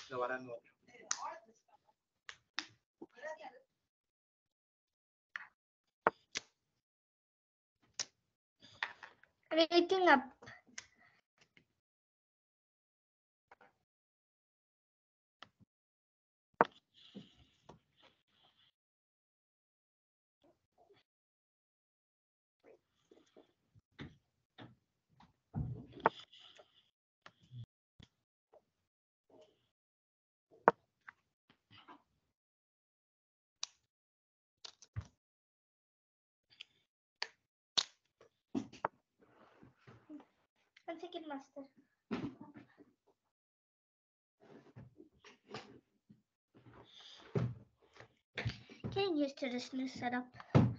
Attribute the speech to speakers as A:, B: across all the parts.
A: இங்க வரேன்னு வரேன்.
B: Rating up. One second, master. Getting used to this new setup.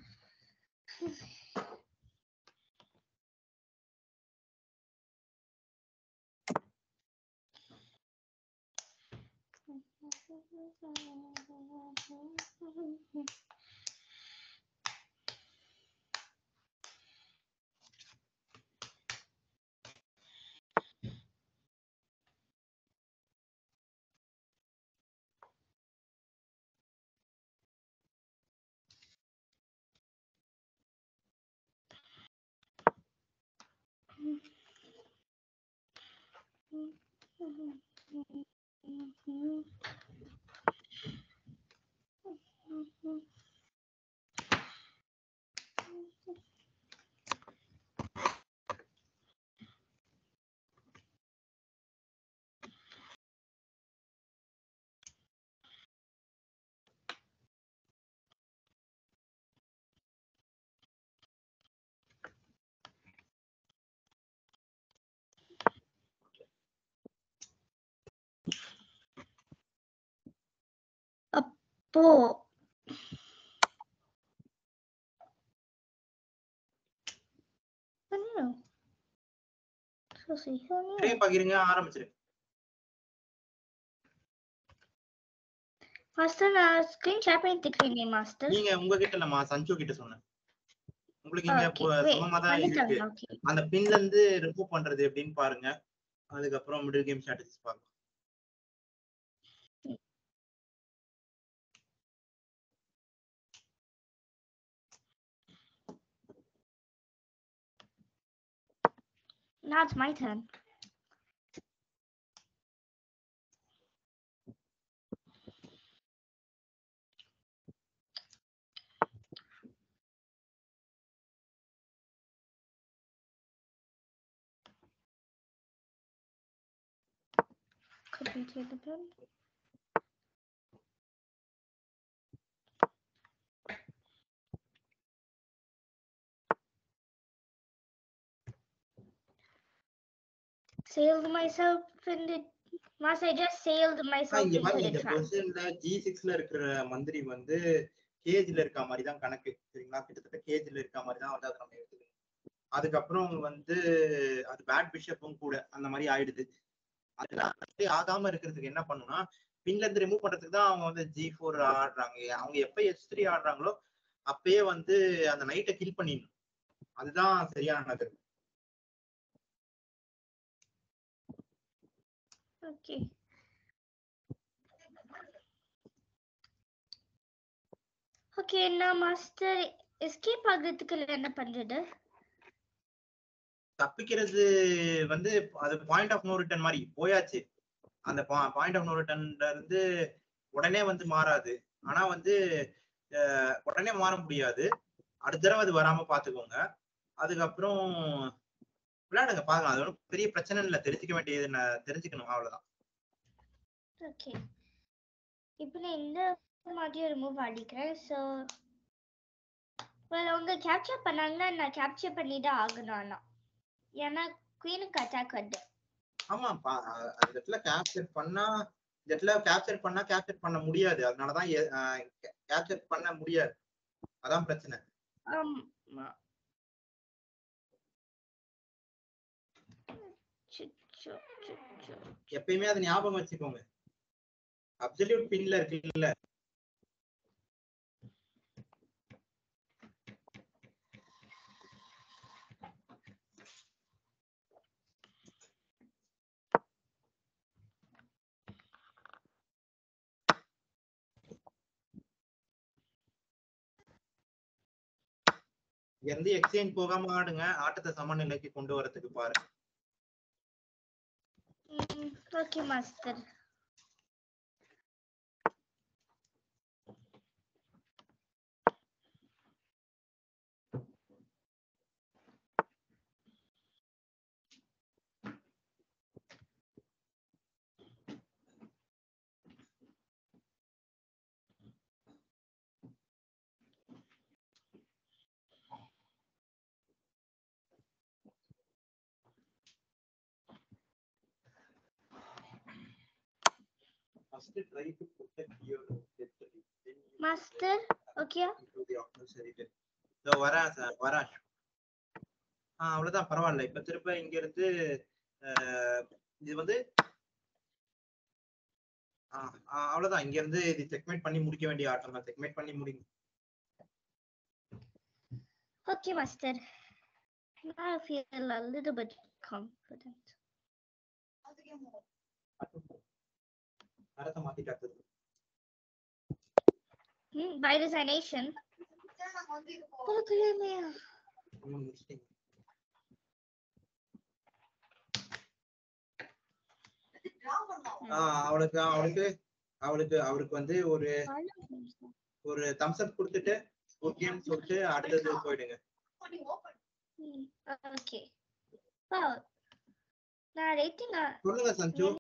B: அப்போ பண்ணிடும் சுசி
A: ஸ்கிரீன் பகிருங்க ஆரம்பிச்சிரு
B: மாஸ்டர் நான் ஸ்கிரீன் ஷேர் பண்ணிட்டு இருக்கிறேன் மாஸ்டர்
A: நீங்க உங்ககிட்ட இல்லம்மா சஞ்சு கிட்ட சொன்னேன் உங்களுக்கு இங்க
B: ஓகே
A: இப்போ சமமா தான் இருக்கு
B: பண்ணிட்டாங்க ஓகே
A: அந்த பின்ல இருந்து ரிமூவ் பண்றது எப்படின்னு பாருங்க அதுக்கப்புறம் மிடில் கேம் ஸ்ட்ராட்டஜிஸ் பார்க்கலாம்
B: Now it's my turn. Could we take the pen? Sailed myself in the Mas, I just sailed
A: ஆனா,
B: myself
A: இங்க
B: into
A: பாருங்க
B: the
A: இந்த
B: trap.
A: பொசிஷன்ல ஜி சிக்ஸ்ல இருக்கிற மந்திரி வந்து கேஜ்ல இருக்க மாதிரி தான் கணக்கு சரிங்களா கிட்டத்தட்ட கேஜ்ல இருக்க மாதிரி தான் வந்து அதை நம்ம எடுத்துக்கணும் அதுக்கப்புறம் வந்து அது பேட் பிஷப்பும் கூட அந்த மாதிரி ஆயிடுது அதெல்லாம் அப்படி ஆகாம இருக்கிறதுக்கு என்ன பண்ணுனா பின்ல இருந்து ரிமூவ் பண்றதுக்கு தான் அவங்க வந்து ஜி ஃபோர் ஆடுறாங்க அவங்க எப்ப எஸ் த்ரீ ஆடுறாங்களோ அப்பயே வந்து அந்த நைட்டை கில் பண்ணிடணும் அதுதான் சரியான நகர்
B: Okay. Okay, நான் மாஸ்டர் எஸ்கேப் ஆகுறதுக்கு என்ன பண்றது
A: தப்பிக்கிறது வந்து அது பாயிண்ட் ஆஃப் நோ ரிட்டர்ன் மாதிரி போயாச்சு அந்த பாயிண்ட் ஆஃப் நோ ரிட்டர்ன்ல இருந்து உடனே வந்து மாறாது ஆனா வந்து அஹ், உடனே மாற முடியாது அடுத்த தடவை அது வராம பாத்துக்கோங்க அதுக்கப்புறம் விளையாடுங்க பாக்கலாம் அது ஒன்றும் பெரிய பிரச்சனை இல்லை தெரிஞ்சுக்க வேண்டியது நான் தெரிஞ்சுக்கணும் அவ்வளவுதான்
B: ஓகே இப்போ நான் இந்த மாதிரி ஒரு மூவ் அடிக்கிறேன் ஸோ well அவங்க கேப்சர் பண்ணாங்கன்னா நான் கேப்சர் பண்ணி தான் ஆகணும் ஆனா ஏன்னா குயினுக்கு அட்டாக் வருது
A: ஆமா பா- அஹ் அந்த இடத்துல கேப்சர் பண்ணா இந்த இடத்துல கேப்சர் பண்ணா கேப்சர் பண்ண முடியாது அதனாலதான் கேப்சர் பண்ண முடியாது அதான் பிரச்சனை
B: ஆமா சுச்சோ, சுச்சோ.
A: எப்பயுமே அதை ஞாபகம் வச்சுக்கோங்க அப்சல்யூட் பின்ல இருக்குல்ல இங்க இருந்து எக்ஸ்சேஞ்ச் போகாம ஆடுங்க ஆட்டத்தை சமநிலைக்கு கொண்டு வரதுக்கு பாருங்க
B: okay master
A: First try to protect your territory. Then you
B: master okay
A: into the opposite territory. இதோ வரேன் சார் வரேன் ஆ அவ்வளவுதான் பரவாயில்ல இப்ப திரும்ப இங்க இருந்து அஹ், இது வந்து ஆ, ஆ, அவ்வளவுதான் இங்க இருந்து இது செக்மேட் பண்ணி முடிக்க வேண்டிய ஆட்டம் தான் செக்மேட் பண்ணி முடிங்க
B: okay master I feel a little bit confident.
A: நேரத்தை மாத்திட்டாக்கு
B: Hmm, by resignation. கொடுக்கலையா
A: இன்னும் முடிச்சிட்டீங்க ஆ, அவளுக்கு அவளுக்கு அவளுக்கு அவருக்கு வந்து ஒரு ஒரு தம்ஸ் அப் கொடுத்துட்டு ஓகேன்னு சொல்லிட்டு அடுத்தது போயிடுங்க
B: ஓகே நான் ரேட்டிங்
A: சொல்லுங்க சஞ்சு